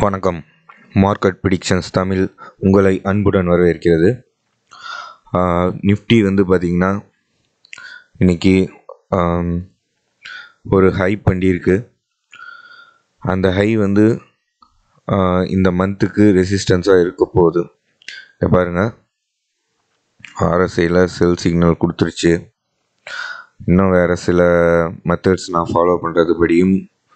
வணக்கம் market predictions Tamil உங்களை அன்புடன் வரவேற்கிறது நிஃப்டி வந்து பார்த்திங்கன்னா இன்றைக்கி ஒரு ஹை பண்ணியிருக்கு அந்த ஹை வந்து ஆஹ், இந்த மந்த்துக்கு ரெசிஸ்டன்ஸாக இருக்க போகுது இங்க பாருங்க ஆர்எஸ்ஐயில் செல் சிக்னல் கொடுத்துருச்சு இன்னும் வேறு சில மெத்தட்ஸ் நான் ஃபாலோ பண்ணுறது படியும்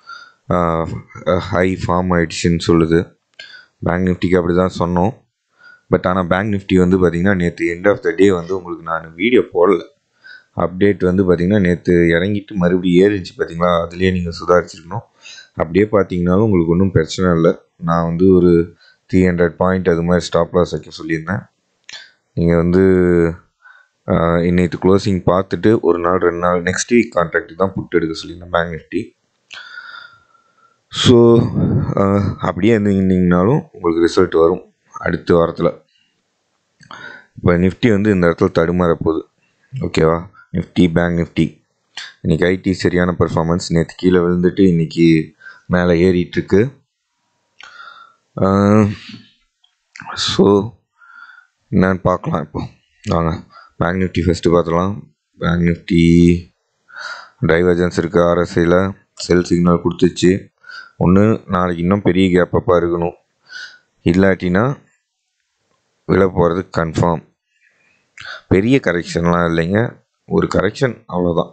ஹை ஃபார்ம் ஆயிடுச்சுன்னு சொல்லுது பேங்க் நிஃப்டிக்கு அப்படி தான் சொன்னோம் பட் ஆனால் பேங்க் நிஃப்டி வந்து பார்த்திங்கன்னா நேற்று எண்ட் ஆஃப் த டே வந்து உங்களுக்கு நான் வீடியோ போடல அப்டேட் வந்து பார்த்திங்கன்னா நேற்று இறங்கிட்டு மறுபடியும் ஏறிச்சு பார்த்தீங்களா அதுலேயே நீங்கள் சுதாரிச்சிருக்கணும் அப்படியே பார்த்தீங்கனாலும் உங்களுக்கு ஒன்றும் பிரச்சனை இல்லை நான் வந்து ஒரு த்ரீ ஹண்ட்ரட் பாயிண்ட் அது மாதிரி ஸ்டாப் லாஸ் வைக்க சொல்லியிருந்தேன் நீங்கள் வந்து ஆஹ், இன்னைக்கு க்ளோசிங் பார்த்துட்டு ஒரு நாள் ரெண்டு நாள் நெக்ஸ்ட் வீக் கான்ட்ராக்ட் தான் புட்டு எடுக்க சொல்லியிருந்தேன் பேங்க் நிஃப்டி ஸோ அப்படியே இருந்தீங்கன்னாலும் உங்களுக்கு ரிசல்ட் வரும் அடுத்த வாரத்தில் இப்போ நிஃப்டி வந்து இந்த இடத்துல தடுமாற போகுது ஓகேவா நிஃப்டி பேங்க் நிஃப்டி இன்றைக்கி ஐடி சரியான பர்ஃபார்மன்ஸ் நேற்று கீழே விழுந்துட்டு இன்றைக்கி மேலே ஏறிட்டுருக்கு ஸோ என்னன்னு பார்க்கலாம் இப்போ வாங்க பேங்க் நிஃப்டி ஃபஸ்ட்டு பார்த்துலாம் பேங்க் நிஃப்டி டைவர்ஜன்ஸ் இருக்குது ஆர்எஸ்ஐயில் செல் சிக்னல் கொடுத்துச்சு ஒன்று நாளைக்கு இன்னும் பெரிய கேப் அப்பா இருக்கணும் இல்லாட்டினா விழ போகிறது கன்ஃபார்ம் பெரிய கரெக்ஷன்லாம் இல்லைங்க ஒரு கரெக்ஷன் அவ்வளோதான்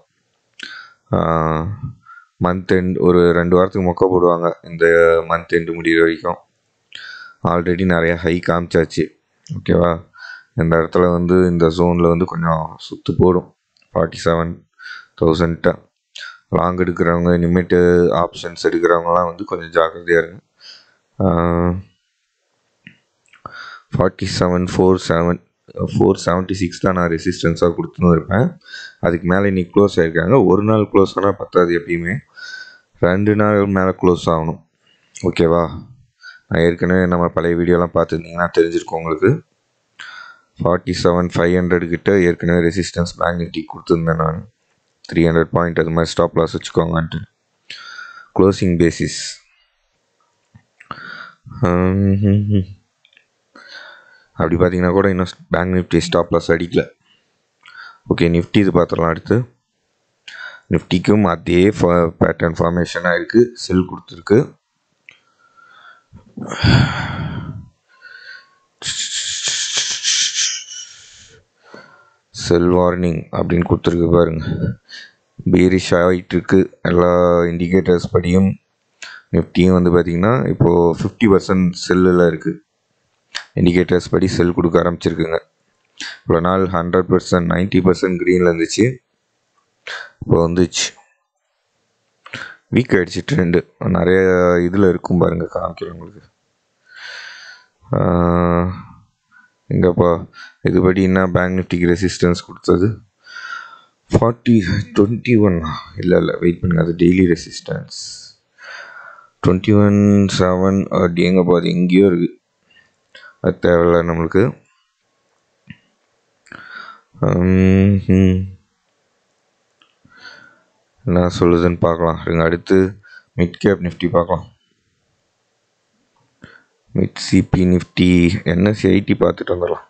மந்த் எண்ட் ஒரு ரெண்டு வாரத்துக்கு மொக்க போடுவாங்க இந்த மந்த் எண்டு முடிகிற வரைக்கும் ஆல்ரெடி நிறைய ஹை காமிச்சாச்சு ஓகேவா இந்த இடத்துல வந்து இந்த ஜோனில் வந்து கொஞ்சம் சுற்று போடும் ஃபார்ட்டி செவன் தௌசண்ட்டை லாங் எடுக்கிறவங்க இனிமேட்டு ஆப்ஷன்ஸ் எடுக்கிறவங்கலாம் வந்து கொஞ்சம் ஜாக்கிரதையாக இருங்க forty seven four seven four seventy six தான் நான் ரெசிஸ்டன்ஸாக கொடுத்துன்னு இருப்பேன் அதுக்கு மேலே இன்னைக்கு க்ளோஸ் ஆகிருக்காங்க ஒரு நாள் க்ளோஸ் ஆனால் பத்தாது எப்பயுமே ரெண்டு நாள் மேலே க்ளோஸ் ஆகணும் ஓகேவா நான் ஏற்கனவே நம்ம பழைய வீடியோலாம் பார்த்துருந்தீங்கன்னா தெரிஞ்சிருக்கும் உங்களுக்கு ஃபார்ட்டி செவன் ஃபைவ் ஹண்ட்ரட் கிட்ட ஏற்கனவே ரெசிஸ்டன்ஸ் பேங்க் நிஃப்டி கொடுத்துருந்தேன் நான் த்ரீ ஹண்ட்ரட் பாயிண்ட் அது மாதிரி ஸ்டாப் லாஸ் வச்சுக்கோங்கன்ட்டு க்ளோசிங் பேசிஸ் அப்படி பார்த்தீங்கன்னா கூட இன்னும் பேங்க் நிஃப்டி ஸ்டாப் லாஸ் அடிக்கல ஓகே நிஃப்டி இது பார்த்துடலாம் அடுத்து நிஃப்டிக்கும் அதே பேட்டர்ன் ஃபார்மேஷனாக இருக்குது செல் கொடுத்துருக்கு செல் வார்னிங் அப்படின்னு கொடுத்துருக்கு பாருங்க பீரிஷ் ஆகிட்டு இருக்கு எல்லா இண்டிகேட்டர்ஸ் படியும் நிஃப்டியும் வந்து பார்த்திங்கன்னா இப்போது ஃபிஃப்டி பர்சன்ட் செல்லில் இருக்குது இண்டிகேட்டர்ஸ் படி செல் கொடுக்க ஆரம்பிச்சிருக்குங்க இவ்வளோ நாள் ஹண்ட்ரட் பர்சன்ட் நைன்ட்டி பர்சன்ட் க்ரீனில் இருந்துச்சு இப்போ வந்துச்சு வீக் ஆகிடுச்சு ட்ரெண்டு நிறைய இதில் இருக்கும் பாருங்க காமிக்கிறேன் உங்களுக்கு எங்கப்பா இதுபடி என்ன பேங்க் நிஃப்டிக்கு ரெசிஸ்டன்ஸ் கொடுத்தது ஃபார்ட்டி டுவெண்ட்டி ஒன் இல்லை இல்லை வெயிட் பண்ணுங்க அது daily resistance twenty one seven அப்படி எங்கப்பா அது எங்கேயோ இருக்குது அது தேவையில்ல நம்மளுக்கு ஹம், ஹம். என்ன சொல்லுதுன்னு பார்க்கலாம் இருங்க அடுத்து மிட் கேப் நிஃப்டி பார்க்கலாம் mid CP Nifty NSC IT பார்த்துட்டு வந்துடலாம்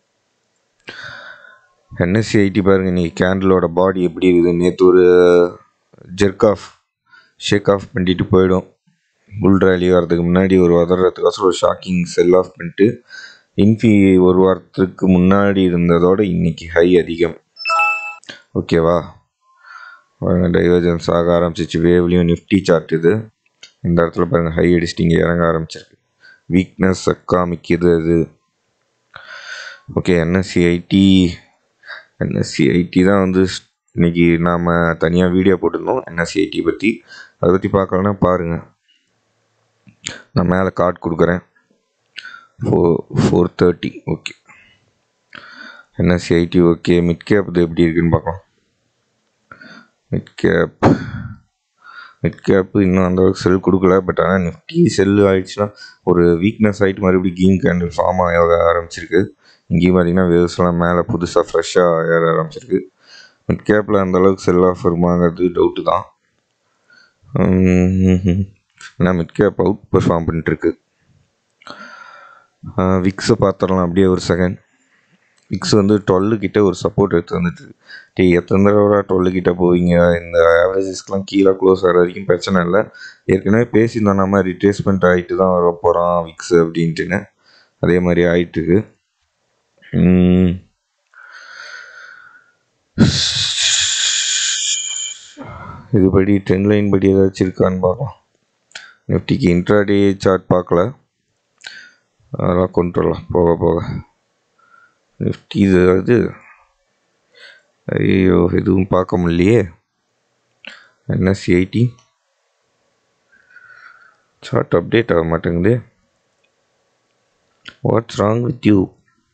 என்எஸ்சி ஐடி பாருங்க இன்னைக்கு கேண்டிலோட பாடி எப்படி இருக்குது நேற்று ஒரு ஜெர்க் ஆஃப் ஷேக் ஆஃப் பண்ணிட்டு போயிடும் புல் ரேலி வரதுக்கு முன்னாடி ஒரு உதறதுக்கோசரம் ஒரு ஷாக்கிங் செல் ஆஃப் பண்ணிட்டு இன்ஃபி ஒரு வாரத்துக்கு முன்னாடி இருந்ததோட இன்னைக்கு ஹை அதிகம் ஓகேவா டைவர்ஜன்ஸ் ஆக ஆரம்பிச்சிச்சு வேவ்லேயும் நிஃப்டி சார்ட் இது இந்த இடத்துல பாருங்கள் ஹை அடிச்சுட்டு இங்கே இறங்க ஆரம்பிச்சிருக்கு வீக்னஸ் காமிக்குது அது okay NSC IT NSC IT தான் வந்து ஸ்- இன்னைக்கு நாம் தனியாக வீடியோ போட்டிருந்தோம் என்எஸ்சி ஐடி பற்றி அதை பற்றி பார்க்கலன்னா பாருங்கள் நான் மேலே கார்டு கொடுக்குறேன் four four thirty okay NSC IT okay mid cap இது எப்படி இருக்குன்னு பார்க்கலாம் மிட் கேப் மிட் கேப் இன்னும் அந்த அளவுக்கு செல் கொடுக்கல பட் ஆனால் நிஃப்டி செல் ஆயிடுச்சுன்னா ஒரு வீக்னஸ் ஆகிட்டு மறுபடியும் கீன் கேண்டில் ஃபார்ம் ஆக ஆரம்பிச்சிருக்கு இங்கேயும் பார்த்தீங்கன்னா வேவ்ஸ்லாம் மேலே புதுசாக ஃப்ரெஷ்ஷாக ஏற ஆரம்பிச்சிருக்கு மிட் கேப்பில் அந்த அளவுக்கு செல் ஆஃப் வருமாங்கிறது டவுட்டு தான் ஏன்னா மிட் கேப் அவுட் பெர்ஃபார்ம் பண்ணிட்டுருக்கு விக்ஸை பார்த்துடலாம் அப்படியே ஒரு செகண்ட் விக்ஸ் வந்து டுவெல்லு கிட்ட ஒரு சப்போர்ட் எடுத்து வந்துட்டு டேய் எத்தனை தடவை டுவெல்லு கிட்ட போவீங்க இந்த ஆவரேஜஸ்க்கெலாம் கீழே க்ளோஸ் ஆகிற வரைக்கும் பிரச்சனை இல்லை ஏற்கனவே பேசியிருந்தோம் நம்ம ரிட்ரேஸ்மெண்ட் ஆகிட்டு தான் வர போகிறான் விக்ஸ் அப்படின்ட்டுன்னு அதே மாதிரி ஆயிட்டுருக்கு ம். இதுபடி ட்ரெண்ட் லைன் படி ஏதாச்சும் இருக்கான்னு பார்க்கலாம் நிஃப்டிக்கு இன்ட்ராடே சார்ட் பார்க்கல அதெல்லாம் கொண்டு வரலாம் போக போக நிஃப்டி இது அது ஐயோ எதுவும் பார்க்க முடியலையே என்எஸ்சி ஐடி சார்ட் அப்டேட் ஆக மாட்டேங்குது what's wrong with you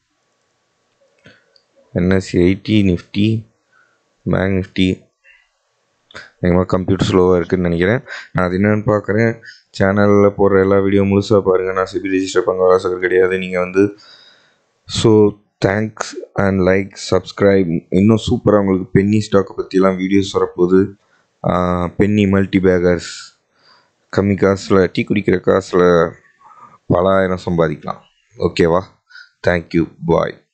NSC IT Nifty bank Nifty எங்கேயுமா கம்ப்யூட்டர் ஸ்லோவாக இருக்குதுன்னு நினைக்கிறேன் நான் அது என்னென்னு பார்க்குறேன் சேனலில் போடுற எல்லா வீடியோ முழுசாக பாருங்கள் நான் சிபி ரிஜிஸ்டர் பண்ண வாசகர் கிடையாது நீங்கள் வந்து so thanks and like subscribe இன்னும் சூப்பராக உங்களுக்கு பென்னி ஸ்டாக்கை பற்றிலாம் வீடியோஸ் வரப்போகுது பென்னி மல்டி பேகர்ஸ் கம்மி காசில் டீ குடிக்கிற காசில் பல ஆயிரம் சம்பாதிக்கலாம் ஓகேவா தேங்க்யூ பாய்